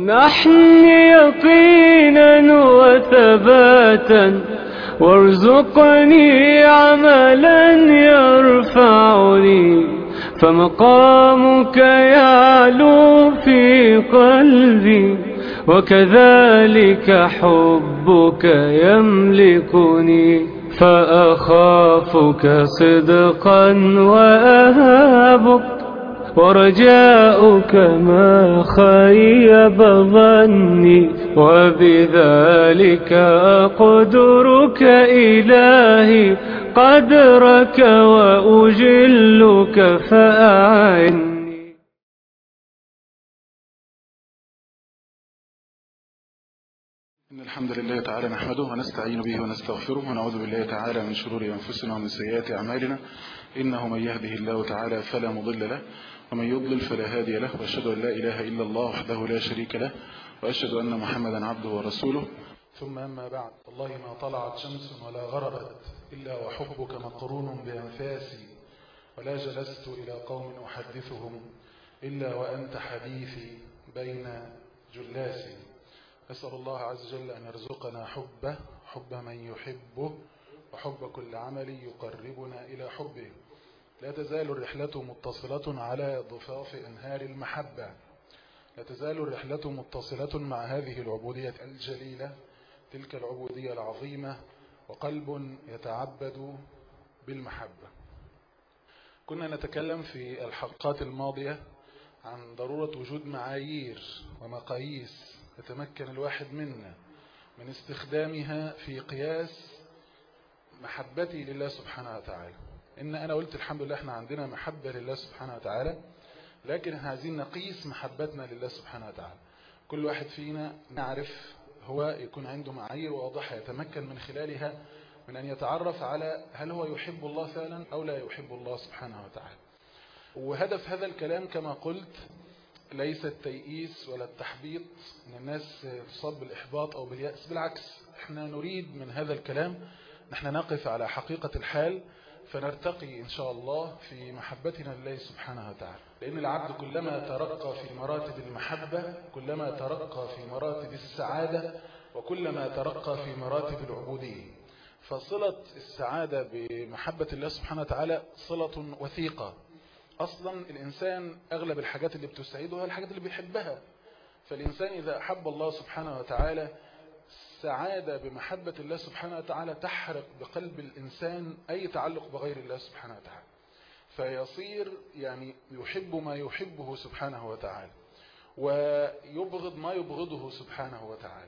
وامنحني يقينا وثباتا وارزقني عملا يرفعني فمقامك يعلو في قلبي وكذلك حبك يملكني فأخافك صدقا وأهابك ورجاؤك ما خيب ظني وبذلك أقدرك إلهي قدرك وأجلك فأعني إن الحمد لله تعالى نحمده ونستعين به ونستغفره ونعوذ بالله تعالى من شرور أنفسنا ومن سيئات أعمالنا إنه من يهده الله تعالى فلا مضل له ومن يضلل فلا هادي له وأشهد أن لا إله إلا الله وحده لا شريك له وأشهد أن محمدا عبده ورسوله ثم أما بعد والله ما طلعت شمس ولا غربت إلا وحبك مقرون بأنفاسي ولا جلست إلى قوم أحدثهم إلا وأنت حديثي بين جلاسي أسأل الله عز وجل أن يرزقنا حبه حب من يحبه وحب كل عمل يقربنا إلى حبه لا تزال الرحلة متصلة على ضفاف أنهار المحبة لا تزال الرحلة متصلة مع هذه العبودية الجليلة تلك العبودية العظيمة وقلب يتعبد بالمحبة كنا نتكلم في الحلقات الماضية عن ضرورة وجود معايير ومقاييس يتمكن الواحد منا من استخدامها في قياس محبتي لله سبحانه وتعالى إن أنا قلت الحمد لله احنا عندنا محبة لله سبحانه وتعالى لكن احنا عايزين نقيس محبتنا لله سبحانه وتعالى كل واحد فينا نعرف هو يكون عنده معايير واضحة يتمكن من خلالها من أن يتعرف على هل هو يحب الله فعلا أو لا يحب الله سبحانه وتعالى وهدف هذا الكلام كما قلت ليس التيئيس ولا التحبيط ان الناس تصاب بالإحباط أو باليأس بالعكس احنا نريد من هذا الكلام نحن نقف على حقيقة الحال فنرتقي إن شاء الله في محبتنا لله سبحانه وتعالى لأن العبد كلما ترقى في مراتب المحبة كلما ترقى في مراتب السعادة وكلما ترقى في مراتب العبودية فصلة السعادة بمحبة الله سبحانه وتعالى صلة وثيقة أصلا الإنسان أغلب الحاجات اللي بتسعده هي الحاجات اللي بيحبها فالإنسان إذا أحب الله سبحانه وتعالى السعادة بمحبة الله سبحانه وتعالى تحرق بقلب الإنسان أي تعلق بغير الله سبحانه وتعالى فيصير يعني يحب ما يحبه سبحانه وتعالى ويبغض ما يبغضه سبحانه وتعالى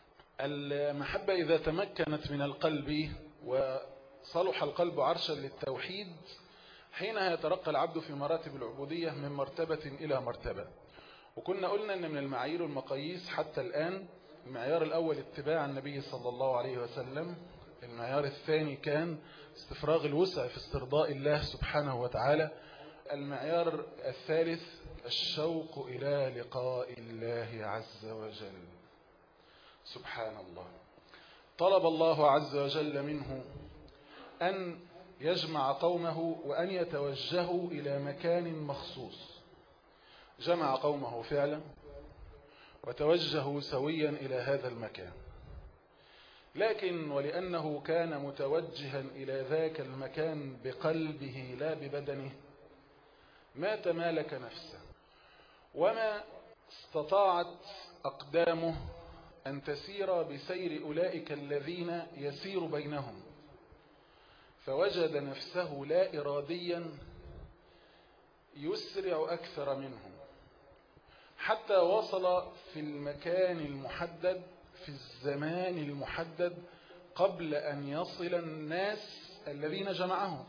المحبة إذا تمكنت من القلب وصلح القلب عرشا للتوحيد حينها يترقى العبد في مراتب العبودية من مرتبة إلى مرتبة وكنا قلنا أن من المعايير والمقاييس حتى الآن المعيار الأول اتباع النبي صلى الله عليه وسلم المعيار الثاني كان استفراغ الوسع في استرضاء الله سبحانه وتعالى المعيار الثالث الشوق إلى لقاء الله عز وجل سبحان الله طلب الله عز وجل منه أن يجمع قومه وأن يتوجهوا إلى مكان مخصوص جمع قومه فعلا وتوجهوا سويا إلى هذا المكان لكن ولأنه كان متوجها إلى ذاك المكان بقلبه لا ببدنه ما تمالك نفسه وما استطاعت أقدامه أن تسير بسير أولئك الذين يسير بينهم فوجد نفسه لا إراديا يسرع أكثر منهم حتى وصل في المكان المحدد في الزمان المحدد قبل أن يصل الناس الذين جمعهم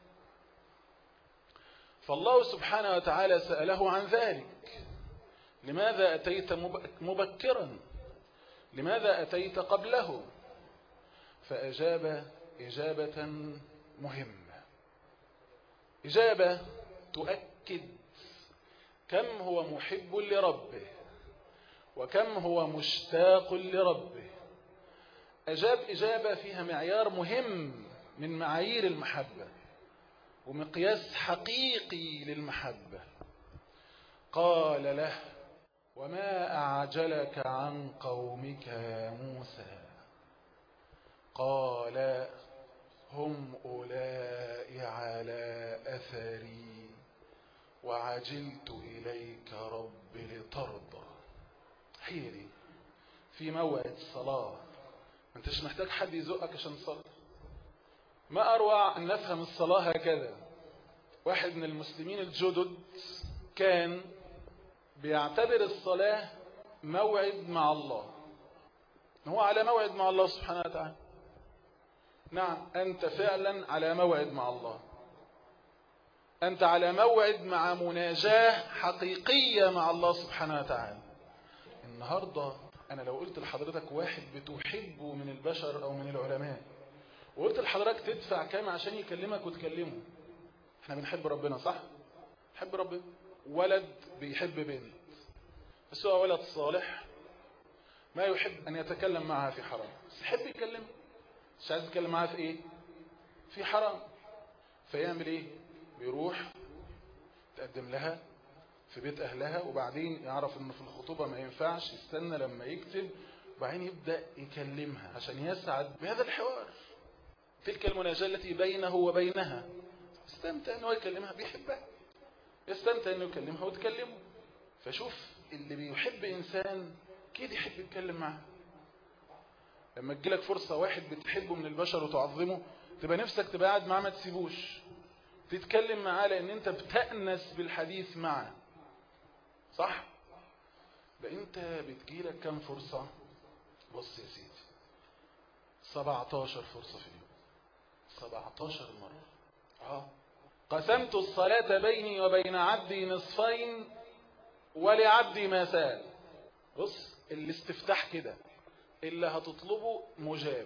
فالله سبحانه وتعالى سأله عن ذلك لماذا أتيت مبكرا لماذا أتيت قبله فأجاب إجابة مهمة إجابة تؤكد كم هو محب لربه وكم هو مشتاق لربه أجاب إجابة فيها معيار مهم من معايير المحبة ومقياس حقيقي للمحبة قال له وما أعجلك عن قومك يا موسى قال هم أولئك على أثري وعجلت إليك رب لترضى هي دي في موعد الصلاة ما انتش محتاج حد يزقك عشان تصلي ما أروع أن نفهم الصلاة هكذا واحد من المسلمين الجدد كان بيعتبر الصلاة موعد مع الله هو على موعد مع الله سبحانه وتعالى نعم أنت فعلا على موعد مع الله أنت على موعد مع مناجاة حقيقية مع الله سبحانه وتعالى النهاردة أنا لو قلت لحضرتك واحد بتحبه من البشر أو من العلماء وقلت لحضرتك تدفع كام عشان يكلمك وتكلمه احنا بنحب ربنا صح؟ بنحب ربنا ولد بيحب بنت بس هو ولد صالح ما يحب أن يتكلم معها في حرام بس يحب يكلمها مش عايز يتكلم معاها في ايه في حرام فيعمل ايه بيروح تقدم لها في بيت اهلها وبعدين يعرف انه في الخطوبة ما ينفعش يستنى لما يكتب وبعدين يبدأ يكلمها عشان يسعد بهذا الحوار تلك المناجاة التي بينه وبينها استمتع انه يكلمها بيحبها يستمتع انه يكلمها وتكلمه فشوف اللي بيحب انسان كده يحب يتكلم معاه لما تجيلك فرصة واحد بتحبه من البشر وتعظمه تبقى نفسك تبقى قاعد معاه ما تسيبوش تتكلم معاه لان انت بتأنس بالحديث معه صح ده انت بتجيلك كم فرصة بص يا سيدي 17 فرصة في اليوم 17 مرة اه قسمت الصلاة بيني وبين عبدي نصفين ولعبدي ما سأل بص الاستفتاح كده اللي هتطلبه مجاب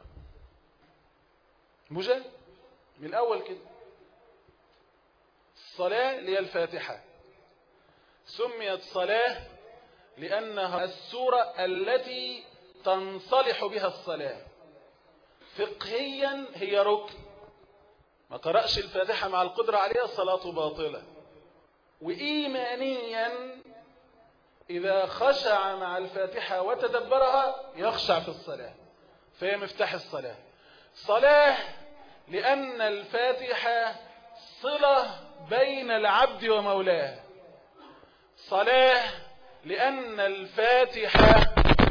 مجاب من الأول كده الصلاة اللي هي الفاتحة سميت صلاة لأنها السورة التي تنصلح بها الصلاة فقهيا هي ركن ما قرأش الفاتحة مع القدرة عليها الصلاة باطلة وإيمانيا إذا خشع مع الفاتحة وتدبرها يخشع في الصلاة فهي مفتاح الصلاة صلاة لأن الفاتحة صلة بين العبد ومولاه صلاة لأن الفاتحة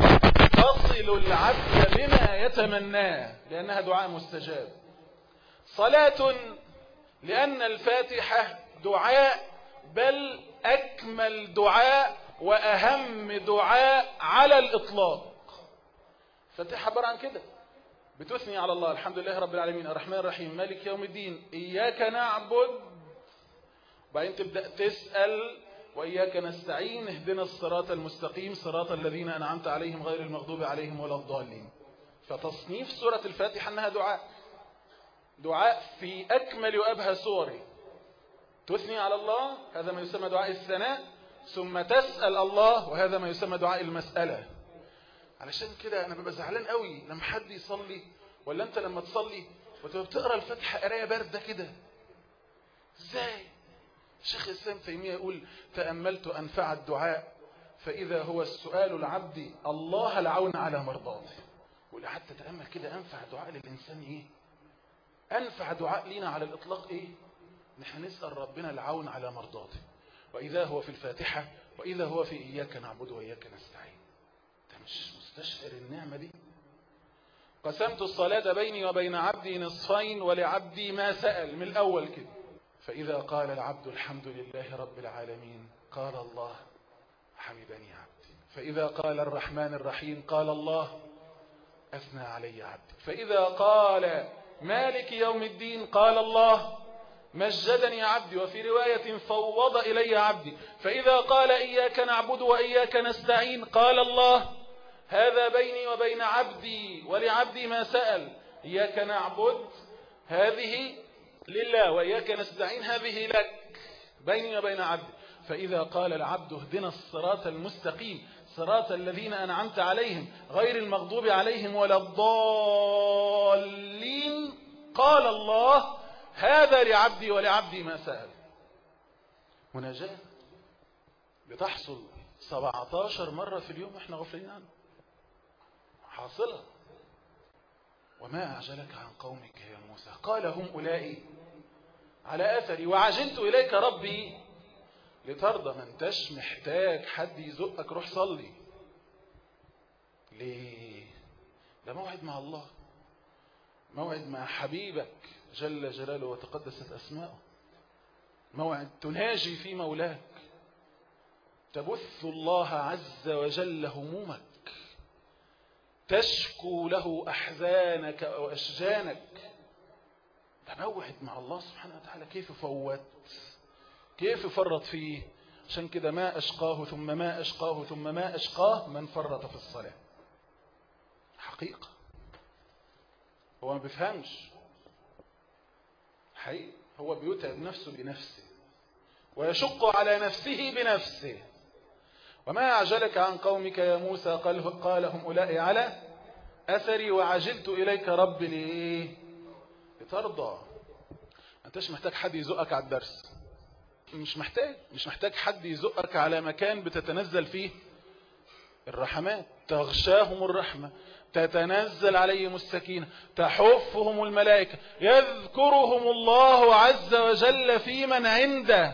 تصل العبد بما يتمناه لأنها دعاء مستجاب صلاة لأن الفاتحة دعاء بل أكمل دعاء وأهم دعاء على الإطلاق فاتحة عبارة عن كده بتثني على الله الحمد لله رب العالمين الرحمن الرحيم مالك يوم الدين إياك نعبد وبعدين تبدأ تسأل وإياك نستعين اهدنا الصراط المستقيم صراط الذين أنعمت عليهم غير المغضوب عليهم ولا الضالين فتصنيف سورة الفاتحة أنها دعاء دعاء في أكمل وأبهى صوره تثني على الله هذا ما يسمى دعاء الثناء ثم تسأل الله وهذا ما يسمى دعاء المسألة علشان كده أنا ببقى زعلان قوي لما حد يصلي ولا أنت لما تصلي وتبقى بتقرأ الفاتحة قراية باردة كده ازاي شيخ الإسلام تيمية يقول تأملت أنفع الدعاء فإذا هو السؤال العبد الله العون على مرضاته ولا حتى تأمل كده أنفع دعاء للإنسان إيه أنفع دعاء لينا على الإطلاق إيه نحن نسأل ربنا العون على مرضاته وإذا هو في الفاتحة وإذا هو في إياك نعبد وإياك نستعين أنت مش مستشعر النعمة دي قسمت الصلاة بيني وبين عبدي نصفين ولعبدي ما سأل من الأول كده فإذا قال العبد الحمد لله رب العالمين قال الله حمدني عبدي فإذا قال الرحمن الرحيم قال الله أثنى علي عبدي فإذا قال مالك يوم الدين قال الله مجدني عبدي وفي رواية فوض إلي عبدي فإذا قال إياك نعبد وإياك نستعين قال الله هذا بيني وبين عبدي ولعبدي ما سأل إياك نعبد هذه لله وإياك نستعين هذه لك بيني وبين عبدي فإذا قال العبد اهدنا الصراط المستقيم صراط الذين أنعمت عليهم غير المغضوب عليهم ولا الضالين قال الله هذا لعبدي ولعبدي ما سأل مناجاة بتحصل 17 مرة في اليوم احنا غفلين عنه حاصلة وما أعجلك عن قومك يا موسى قال هم أولئي على أثري وعجلت إليك ربي لترضى ما انتش محتاج حد يزقك روح صلي ليه ده موعد مع الله موعد مع حبيبك جل جلاله وتقدست أسماؤه موعد تناجي في مولاك تبث الله عز وجل همومك تشكو له أحزانك وأشجانك ده موعد مع الله سبحانه وتعالى كيف فوت كيف فرط فيه عشان كده ما أشقاه ثم ما أشقاه ثم ما أشقاه من فرط في الصلاة حقيقة هو ما بيفهمش حقيقة هو بيتعب نفسه بنفسه ويشق على نفسه بنفسه وما أعجلك عن قومك يا موسى قال, قال هم أولئي على أثري وعجلت إليك رب لإيه لترضى أنتش محتاج حد يزقك على الدرس مش محتاج مش محتاج حد يزقك على مكان بتتنزل فيه الرحمات تغشاهم الرحمة تتنزل عليهم السكينة تحفهم الملائكة يذكرهم الله عز وجل في من عنده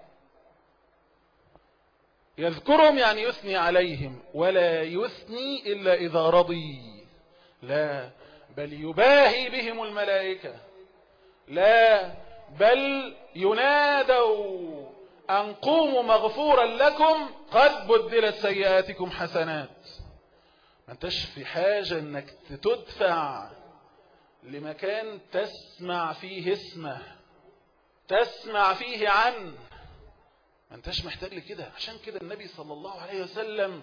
يذكرهم يعني يثني عليهم ولا يثني إلا إذا رضي لا بل يباهي بهم الملائكة لا بل ينادوا أن قوموا مغفورا لكم قد بدلت سيئاتكم حسنات ما انتش في حاجة انك تدفع لمكان تسمع فيه اسمه تسمع فيه عنه ما انتش محتاج لكده عشان كده النبي صلى الله عليه وسلم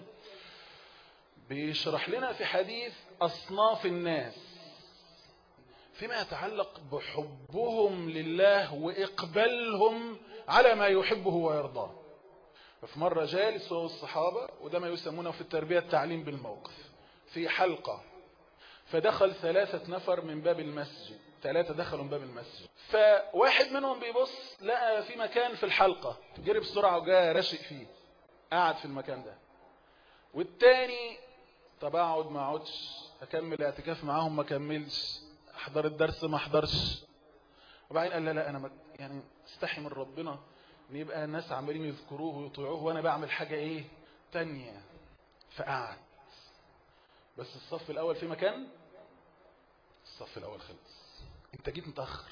بيشرح لنا في حديث أصناف الناس فيما يتعلق بحبهم لله وإقبالهم على ما يحبه ويرضاه ففي مرة جالس هو الصحابة وده ما يسمونه في التربية التعليم بالموقف في حلقة فدخل ثلاثة نفر من باب المسجد ثلاثة دخلوا من باب المسجد فواحد منهم بيبص لقى في مكان في الحلقة جري بسرعة وجاء رشق فيه قعد في المكان ده والتاني طب اقعد ما اقعدش اكمل اعتكاف معاهم ما كملش احضر الدرس ما احضرش وبعدين قال لا لا انا يعني استحي من ربنا ان يبقى الناس عمالين يذكروه ويطيعوه وانا بعمل حاجة ايه تانية فقعد بس الصف الاول في مكان الصف الاول خلص انت جيت متأخر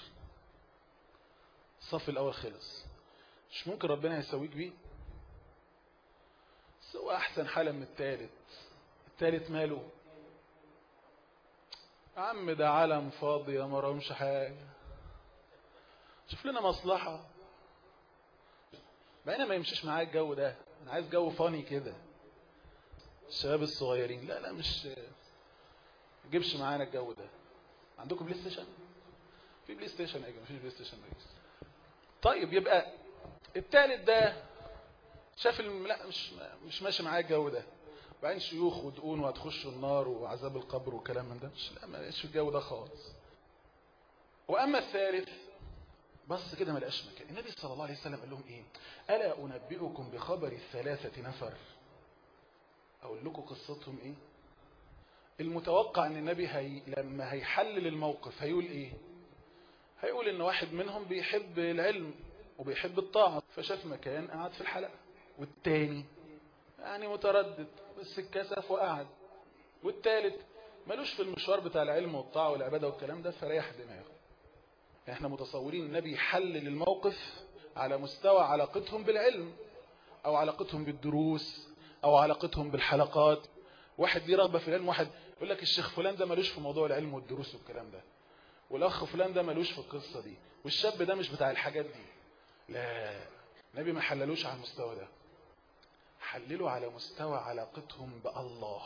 الصف الاول خلص مش ممكن ربنا يسويك بيه سوى احسن حالة من التالت التالت ماله يا عم ده عالم فاضي يا مرامش حاجة شوف لنا مصلحة بقينا ما يمشيش معايا الجو ده انا عايز جو فاني كده الشباب الصغيرين لا لا مش جيبش معانا الجو ده عندكم بلاي ستيشن في بلاي ستيشن يا مفيش بلاي ستيشن رئيس طيب يبقى التالت ده شاف الم... لا مش مش ماشي معايا الجو ده وبعدين شيوخ ودقون وهتخشوا النار وعذاب القبر وكلام من ده مش لا ما لقيتش في الجو ده خالص واما الثالث بص كده ما لقاش مكان النبي صلى الله عليه وسلم قال لهم ايه الا انبئكم بخبر الثلاثه نفر اقول لكم قصتهم ايه المتوقع ان النبي هي لما هيحلل الموقف هيقول ايه هيقول ان واحد منهم بيحب العلم وبيحب الطاعه فشاف مكان قعد في الحلقه والتاني يعني متردد بس اتكسف وقعد والتالت ملوش في المشوار بتاع العلم والطاعة والعبادة والكلام ده فريح دماغه احنا متصورين النبي يحلل الموقف على مستوى علاقتهم بالعلم او علاقتهم بالدروس او علاقتهم بالحلقات واحد ليه رغبة في العلم واحد يقول لك الشيخ فلان ده ملوش في موضوع العلم والدروس والكلام ده والاخ فلان ده ملوش في القصة دي والشاب ده مش بتاع الحاجات دي لا النبي ما حللوش على المستوى ده حللوا على مستوى علاقتهم بالله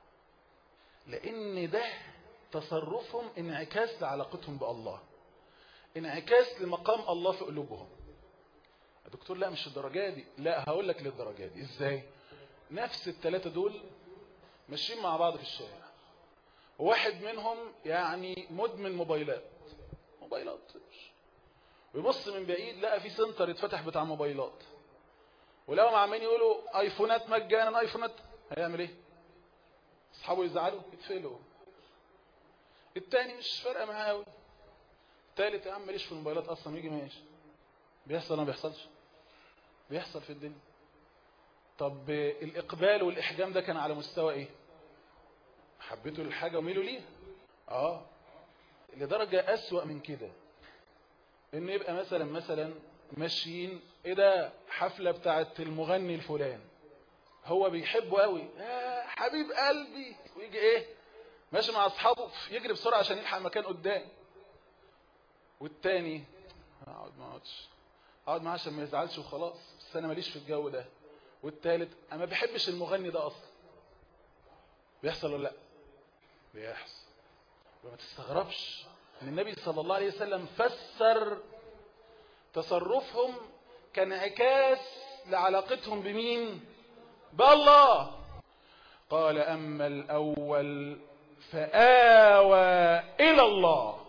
لان ده تصرفهم انعكاس لعلاقتهم بالله انعكاس لمقام الله في قلوبهم دكتور لا مش الدرجة دي لا هقول لك للدرجة دي ازاي نفس الثلاثة دول ماشيين مع بعض في الشارع واحد منهم يعني مدمن موبايلات موبايلات ويبص من بعيد لقى في سنتر اتفتح بتاع موبايلات ولو ما عمالين يقولوا ايفونات مجانا ايفونات هيعمل ايه اصحابه يزعلوا يتفلوا التاني مش فارقه معاه قوي التالت يا عم ماليش في الموبايلات اصلا يجي ماشي بيحصل ولا ما بيحصلش بيحصل في الدنيا طب الاقبال والاحجام ده كان على مستوى ايه حبيته للحاجه وميلوا ليها اه لدرجه اسوأ من كده ان يبقى مثلا مثلا ماشيين ايه ده حفله بتاعت المغني الفلاني هو بيحبه قوي يا حبيب قلبي ويجي ايه ماشي مع اصحابه يجري بسرعه عشان يلحق مكان قدام والتاني اقعد ما اقعدش اقعد معاه عشان ما يزعلش وخلاص بس انا ماليش في الجو ده والتالت انا ما بحبش المغني ده اصلا بيحصل ولا لا بيحصل وما تستغربش ان النبي صلى الله عليه وسلم فسر تصرفهم كانعكاس لعلاقتهم بمين بالله قال اما الاول فآوى الى الله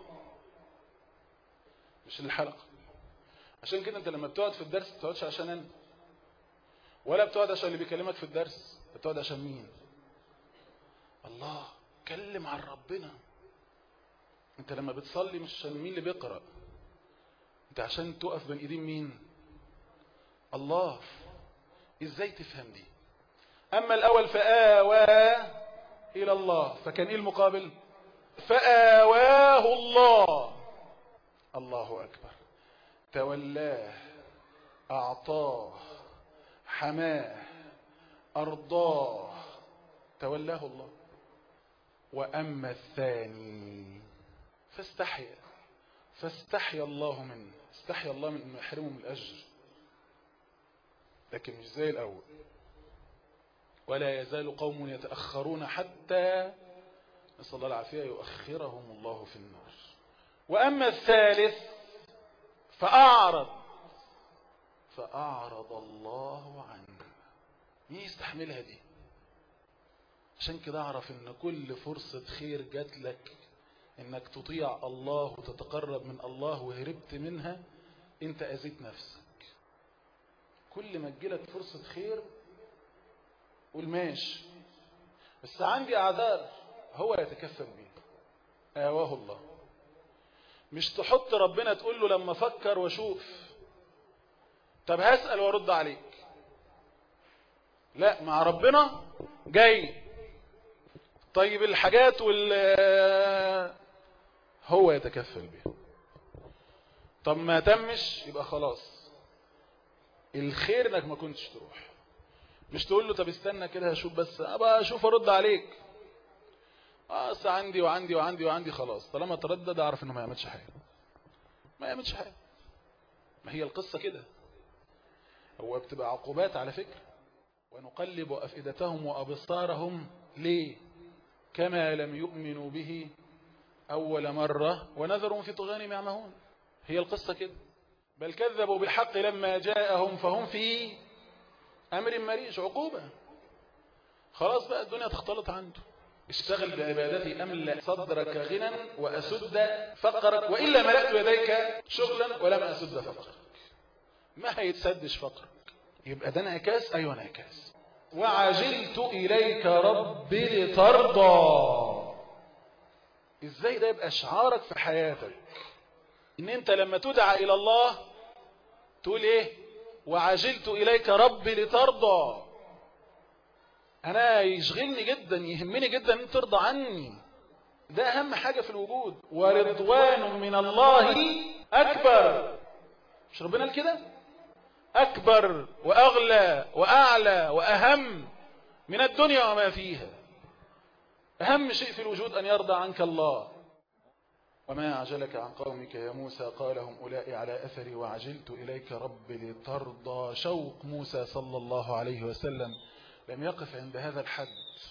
مش الحلقه عشان كده انت لما بتقعد في الدرس ما بتقعدش عشان انا ولا بتقعد عشان اللي بيكلمك في الدرس بتقعد عشان مين الله كلم عن ربنا انت لما بتصلي مش عشان مين اللي بيقرأ انت عشان تقف بين ايدين مين الله ازاي تفهم دي اما الاول فآوى الى الله فكان ايه المقابل فآواه الله الله اكبر تولاه اعطاه حماه ارضاه تولاه الله واما الثاني فاستحيا فاستحيا الله منه استحيا الله من انه يحرمه من الاجر لكن مش زي الاول ولا يزال قوم يتاخرون حتى نسال الله العافيه يؤخرهم الله في النار واما الثالث فاعرض فاعرض الله عنه مين يستحملها دي عشان كده اعرف ان كل فرصه خير جات لك انك تطيع الله وتتقرب من الله وهربت منها انت اذيت نفسك كل ما تجيلك فرصة خير قول ماشي بس عندي اعذار هو يتكفل بيها آواه الله مش تحط ربنا تقول له لما افكر واشوف طب هسأل وارد عليك لا مع ربنا جاي طيب الحاجات وال هو يتكفل بها طب ما تمش يبقى خلاص الخير انك ما كنتش تروح مش تقول له طب استنى كده هشوف بس ابقى اشوف ارد عليك اصل عندي وعندي وعندي وعندي خلاص طالما تردد اعرف انه ما يعملش حاجه ما يعملش حاجه ما هي القصه كده هو بتبقى عقوبات على فكره ونقلب افئدتهم وابصارهم ليه كما لم يؤمنوا به أول مرة ونذرهم في طغيانهم يعمهون هي القصة كده بل كذبوا بالحق لما جاءهم فهم في أمر مريج عقوبة خلاص بقى الدنيا تختلط عنده اشتغل بعبادتي أملأ صدرك غنى وأسد فقرك وإلا ملأت يديك شغلا ولم أسد فقرك ما هيتسدش فقرك يبقى ده انعكاس أيوة انعكاس وعجلت إليك ربي لترضى ازاي ده يبقى شعارك في حياتك ان انت لما تدعى الى الله تقول ايه وعجلت اليك ربي لترضى انا يشغلني جدا يهمني جدا ان ترضى عني ده اهم حاجة في الوجود ورضوان من الله اكبر مش ربنا قال كده اكبر واغلى واعلى واهم من الدنيا وما فيها أهم شيء في الوجود أن يرضى عنك الله وما أعجلك عن قومك يا موسى قال هم أولئي على أثري وعجلت إليك رب لترضى شوق موسى صلى الله عليه وسلم لم يقف عند هذا الحد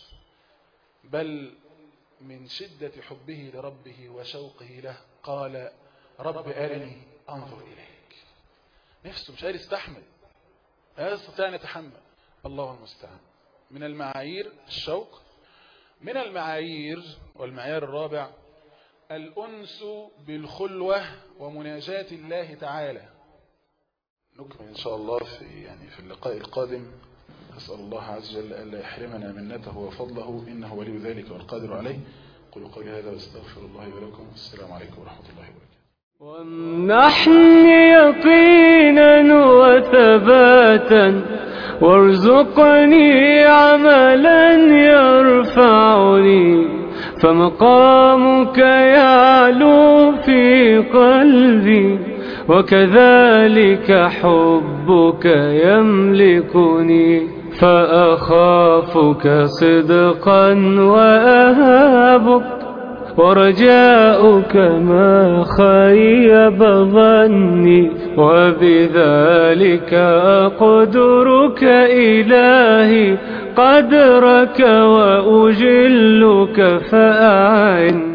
بل من شدة حبه لربه وشوقه له قال رب أرني أنظر إليك نفسه مش قادر يستحمل لا يستطيع أن يتحمل الله المستعان من المعايير الشوق من المعايير والمعيار الرابع الأنس بالخلوة ومناجاة الله تعالى نكمل إن شاء الله في يعني في اللقاء القادم أسأل الله عز وجل ألا يحرمنا منته وفضله إنه ولي ذلك والقادر عليه قولوا قولي هذا واستغفر الله ولكم السلام عليكم ورحمة الله وبركاته وامنحني يقينا وثباتا وارزقني عملا يرفعني فمقامك يعلو في قلبي وكذلك حبك يملكني فأخافك صدقا وأهابك ورجاؤك ما خيب ظني وبذلك أقدرك إلهي قدرك وأجلك فأعني